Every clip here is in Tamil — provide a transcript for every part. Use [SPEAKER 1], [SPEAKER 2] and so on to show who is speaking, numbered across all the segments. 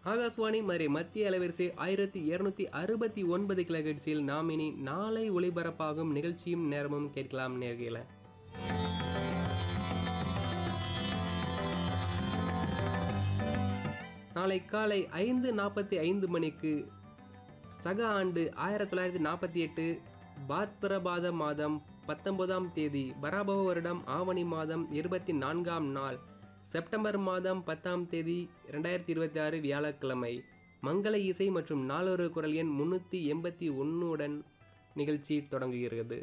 [SPEAKER 1] ஆகாஷ்வாணி மதுரை மத்திய அலைவரிசை ஆயிரத்தி இருநூத்தி அறுபத்தி ஒன்பது கிலோஹெட்ஸில் நாம் இனி நாளை ஒளிபரப்பாகும் நிகழ்ச்சியும் நேரமும் கேட்கலாம் நேர்களை நாளை காலை ஐந்து நாற்பத்தி ஐந்து மணிக்கு சக ஆண்டு ஆயிரத்தி தொள்ளாயிரத்தி நாற்பத்தி எட்டு பாத்பிரபாத மாதம் பத்தொன்பதாம் தேதி பராபவ வருடம் ஆவணி மாதம் இருபத்தி நான்காம் நாள் செப்டம்பர் மாதம் பத்தாம் தேதி ரெண்டாயிரத்தி இருபத்தி ஆறு வியாழக்கிழமை மங்கள இசை மற்றும் நாளொரு குரல் எண் முன்னூற்றி எண்பத்தி ஒன்றுடன் நிகழ்ச்சி தொடங்குகிறது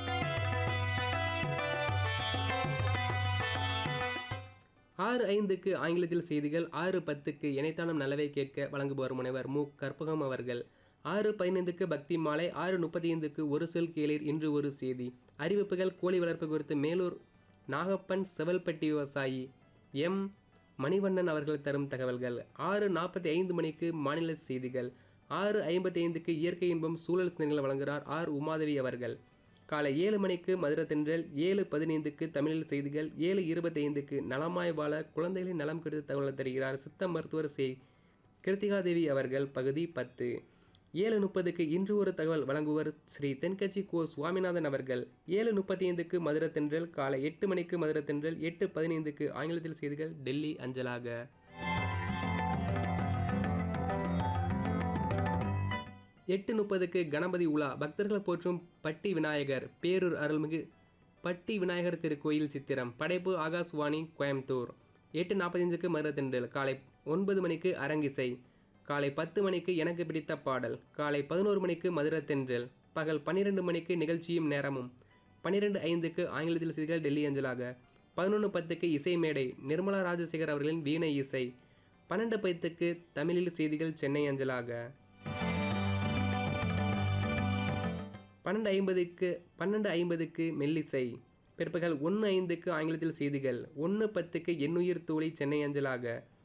[SPEAKER 1] ஆறு ஐந்துக்கு ஆங்கிலத்தில் செய்திகள் ஆறு பத்துக்கு இணைத்தானம் நல்லவை கேட்க வழங்குபவர் முனைவர் மு கற்பகம் அவர்கள் ஆறு பதினைந்துக்கு பக்தி மாலை ஆறு முப்பத்தி ஐந்துக்கு ஒரு சொல் கேளீர் இன்று ஒரு செய்தி அறிவிப்புகள் கோழி வளர்ப்பு குறித்து மேலூர் நாகப்பன் செவல்பட்டி விவசாயி எம் மணிவண்ணன் அவர்கள் தரும் தகவல்கள் ஆறு நாற்பத்தி ஐந்து மணிக்கு மாநில செய்திகள் ஆறு ஐம்பத்தி ஐந்துக்கு இயற்கை இன்பம் சூழல் சிந்தனைகள் வழங்குகிறார் ஆர் உமாதேவி அவர்கள் காலை ஏழு மணிக்கு மதுரை தென்றல் ஏழு பதினைந்துக்கு தமிழில் செய்திகள் ஏழு இருபத்தைந்துக்கு நலமாய் வாழ குழந்தைகளின் நலம் குறித்து தகவல் தருகிறார் சித்த மருத்துவர் சே கிருத்திகாதேவி அவர்கள் பகுதி பத்து ஏழு முப்பதுக்கு இன்று ஒரு தகவல் வழங்குவர் ஸ்ரீ தென்கட்சி கோ சுவாமிநாதன் அவர்கள் ஏழு முப்பத்தி ஐந்துக்கு மதுரை தென்றல் காலை எட்டு மணிக்கு மதுரை தென்றல் எட்டு பதினைந்துக்கு ஆங்கிலத்தில் செய்திகள் டெல்லி அஞ்சலாக எட்டு முப்பதுக்கு கணபதி உலா பக்தர்கள் போற்றும் பட்டி விநாயகர் பேரூர் அருள்மிகு பட்டி விநாயகர் திருக்கோயில் சித்திரம் படைப்பு ஆகாஷ்வாணி கோயம்புத்தூர் எட்டு நாற்பத்தஞ்சுக்கு மருதத்தின்றல் காலை ஒன்பது மணிக்கு அரங்கிசை காலை பத்து மணிக்கு எனக்கு பிடித்த பாடல் காலை பதினோரு மணிக்கு மதுரத்தென்றல் பகல் பன்னிரெண்டு மணிக்கு நிகழ்ச்சியும் நேரமும் பன்னிரெண்டு ஐந்துக்கு ஆங்கிலத்தில் செய்திகள் டெல்லி அஞ்சலாக பதினொன்று பத்துக்கு இசை மேடை நிர்மலா ராஜசேகர் அவர்களின் வீணை இசை பன்னெண்டு பத்துக்கு தமிழில் செய்திகள் சென்னை அஞ்சலாக பன்னெண்டு ஐம்பதுக்கு பன்னெண்டு ஐம்பதுக்கு மெல்லிசை பிற்பகல் ஒன்று ஐந்துக்கு ஆங்கிலத்தில் செய்திகள் ஒன்று பத்துக்கு எண்ணுயிர் தோழி சென்னை அஞ்சலாக